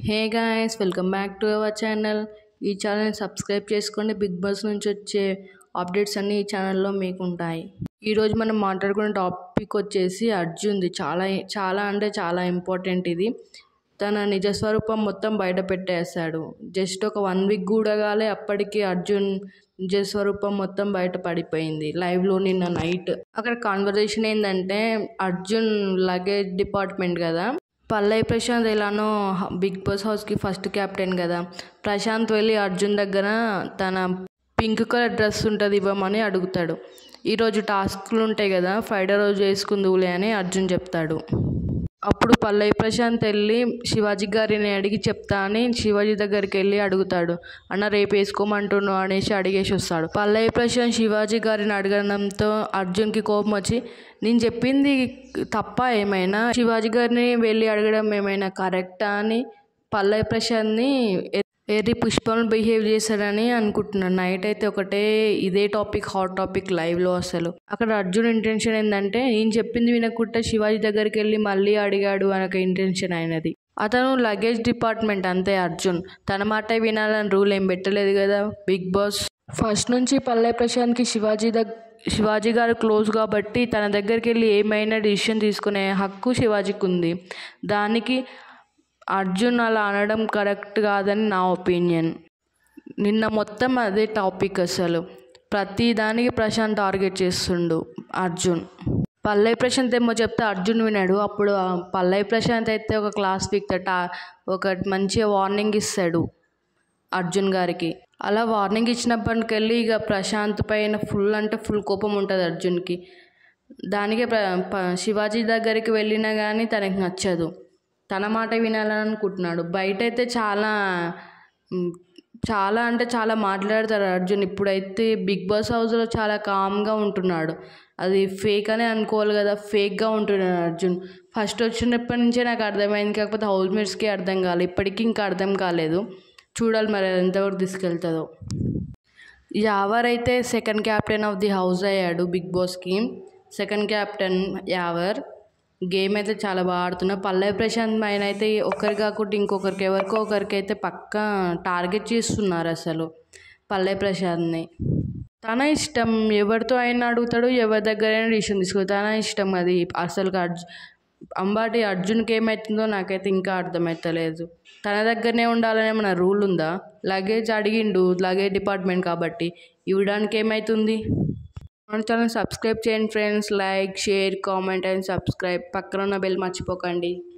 hey guys welcome back to our channel ఈ ఛానల్ని subscribe చేసుకోండి బిగ్ బాస్ నుంచి వచ్చే అప్డేట్స్ అన్నీ ఈ ఛానల్లో మీకు ఉంటాయి ఈరోజు మనం మాట్లాడుకునే టాపిక్ వచ్చేసి అర్జున్ది చాలా చాలా అంటే చాలా ఇంపార్టెంట్ ఇది తన నిజ స్వరూపం మొత్తం బయట పెట్టేశాడు జస్ట్ ఒక వన్ వీక్ కూడా కాలే అప్పటికి అర్జున్ నిజ స్వరూపం మొత్తం బయట పడిపోయింది లైవ్లో నిన్న నైట్ అక్కడ కాన్వర్జేషన్ ఏంటంటే అర్జున్ లగేజ్ డిపార్ట్మెంట్ కదా పల్లవి ప్రశాంత్ ఎలానో హ- బిగ్ బాస్ హౌస్కి ఫస్ట్ క్యాప్టెన్ కదా ప్రశాంత్ వెళ్ళి అర్జున్ దగ్గర తన పింక్ కలర్ డ్రెస్ ఉంటుంది ఇవ్వమని అడుగుతాడు ఈరోజు టాస్క్లు ఉంటాయి కదా ఫ్రైడే రోజు వేసుకుందువులే అని అర్జున్ చెప్తాడు అప్పుడు పల్లవి ప్రశాంత్ వెళ్ళి శివాజీ గారిని అడిగి చెప్తా అని శివాజీ దగ్గరికి వెళ్ళి అడుగుతాడు అన్న రేపు వేసుకోమంటున్నావు అనేసి అడిగేసి వస్తాడు పల్లవి ప్రశాంత్ శివాజీ గారిని అడగడంతో అర్జున్కి కోపం వచ్చి నేను చెప్పింది తప్ప ఏమైనా శివాజీ గారిని వెళ్ళి అడగడం ఏమైనా కరెక్టా అని పల్లవి ప్రశాంత్ని ఎ- ఎర్రి పుష్పలను బిహేవ్ చేశాడని అనుకుంటున్నాను నైట్ అయితే ఒకటే ఇదే టాపిక్ హాట్ టాపిక్ లైవ్లో అసలు అక్కడ అర్జున్ ఇంటెన్షన్ ఏంటంటే నేను చెప్పింది వినకుంటే శివాజీ దగ్గరికి వెళ్ళి మళ్ళీ అడిగాడు అనే ఒక ఇంటెన్షన్ అయినది అతను లగేజ్ డిపార్ట్మెంట్ అంతే అర్జున్ తన మాటే వినాలని రూల్ ఏం పెట్టలేదు కదా బిగ్ బాస్ ఫస్ట్ నుంచి పల్లె ప్రశాంత్కి శివాజీ దగ్గ శివాజీ గారు క్లోజ్ కాబట్టి తన దగ్గరికి వెళ్ళి ఏమైనా డిసిషన్ తీసుకునే హక్కు శివాజీకి ఉంది దానికి అర్జున్ అలా అనడం కరెక్ట్ కాదని నా ఒపీనియన్ నిన్న మొత్తం అదే టాపిక్ అసలు ప్రతి దానికి ప్రశాంత్ టార్గెట్ చేస్తుండు అర్జున్ పల్లవి ప్రశాంత్ ఏమో చెప్తే అర్జున్ వినాడు అప్పుడు ఆ పల్లవి ప్రశాంత్ అయితే ఒక క్లాస్ పీక్తాడు టా- ఒక మంచిగా వార్నింగ్ ఇస్తాడు అర్జున్ గారికి అలా వార్నింగ్ ఇచ్చినప్పటికెళ్ళి ఇక ప్రశాంత్ పైన ఫుల్ అంటే ఫుల్ కోపం ఉంటుంది అర్జున్కి దానికే ప్ర ప- శివాజీ దగ్గరికి వెళ్ళినా కానీ తనకి నచ్చదు తన మాట వినాలని అనుకుంటున్నాడు బయట అయితే చాలా మ్, చాలా అంటే చాలా మాట్లాడతారు అర్జున్ ఇప్పుడైతే బిగ్ బాస్ హౌస్లో చాలా కామ్గా ఉంటున్నాడు అది ఫేక్ అనే అనుకోవాలి కదా ఫేక్గా ఉంటున్నాడు అర్జున్ ఫస్ట్ వచ్చినప్పటి నుంచే నాకు అర్థమైంది కాకపోతే హౌస్ మేట్స్కి అర్థం కాలేదు ఇప్పటికీ ఇంకా అర్థం కాలేదు చూడాలి మరి అది ఎంతవరకు తీసుకెళ్తుందో యావర్ అయితే second captain of the house అయ్యాడు బిగ్ బాస్కి సెకండ్ క్యాప్టెన్ యావర్ గేమ్ అయితే చాలా బాగా ఆడుతున్నా పల్లవి ప్రశాంత్ ఆయన అయితే ఒకరు కాకుండా ఇంకొకరికి ఎవరికో ఒకరికి అయితే పక్కా టార్గెట్ చేస్తున్నారు అసలు పల్లవి ప్రశాంత్ని తన ఇష్టం ఎవరితో అయినా అడుగుతాడు ఎవరి దగ్గరైనా డిసిషన్ తీసుకో తన ఇష్టం అది అసలు అర్జు అంబాటి అర్జున్కి ఏమవుతుందో నాకైతే ఇంకా అర్థమవుతలేదు తన దగ్గరనే ఉండాలనే మన రూల్ ఉందా లగేజ్ అడిగిండు లగేజ్ డిపార్ట్మెంట్ కాబట్టి ఇవ్వడానికి ఏమవుతుంది మన ఛానల్ సబ్స్క్రైబ్ చేయండి friends like share comment and subscribe పక్కన ఉన్న బెల్ మర్చిపోకండి